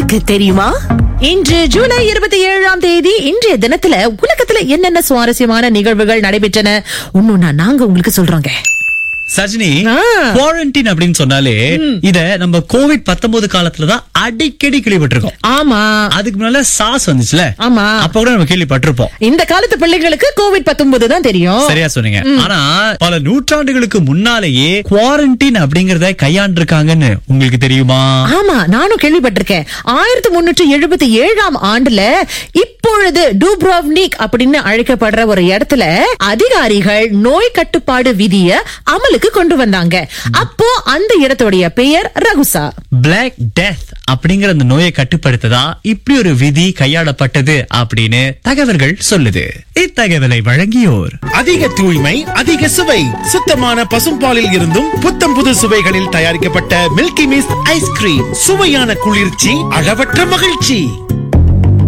உங்களுக்கு தெரியுமா இன்று ஜூலை இருபத்தி ஏழாம் தேதி இன்றைய தினத்துல உலகத்துல என்னென்ன சுவாரஸ்யமான நிகழ்வுகள் நடைபெற்றன ஒன்னொன்னா நாங்க உங்களுக்கு சொல்றோங்க சஜினி ஆ. குவாரண்டைன் அப்படின்னு சொன்னாலே இத நம்ம கோவிட் 19 காலத்துலதான் அடிக்கடி கேள்விப்பட்டிருக்கோம் ஆமா அதுக்கு முன்னால சாஸ் வந்துச்சுல ஆமா அப்ப கூட நம்ம கேள்விப்பட்டிருப்போம் இந்த காலத்து பிள்ளைங்களுக்கு கோவிட் 19 தான் தெரியும் சரியா சொன்னீங்க ஆனா பல நூற்றாண்டுகளுக்கு முன்னாலேயே குவாரண்டைன் அப்படிங்கறத கையாண்டிருக்காங்கன்னு உங்களுக்கு தெரியுமா ஆமா நானும் கேள்விப்பட்டிருக்கேன் ஆயிரத்தி முன்னூற்றி எழுபத்தி ஏழாம் ஆண்டுல இப்பொழுது டூப்ரோவ்னிக் அப்படின்னு அழைக்கப்படுற ஒரு இடத்துல அதிகாரிகள் நோய் கட்டுப்பாடு விதிய அமலுக்கு கொண்டு வந்தாங்க அப்போ அந்த இடத்துடைய பெயர் ரகுசா பிளாக் டெத் அப்படிங்கிற அந்த நோயை கட்டுப்படுத்ததா இப்படி ஒரு விதி கையாளப்பட்டது அப்படின்னு தகவல்கள் சொல்லுது இத்தகவலை வழங்கியோர் அதிக தூய்மை அதிக சுவை சுத்தமான பசும்பாலில் இருந்தும் புத்தம் புது சுவைகளில் தயாரிக்கப்பட்ட மில்கி மிஸ் ஐஸ்கிரீம் சுவையான குளிர்ச்சி அளவற்ற மகிழ்ச்சி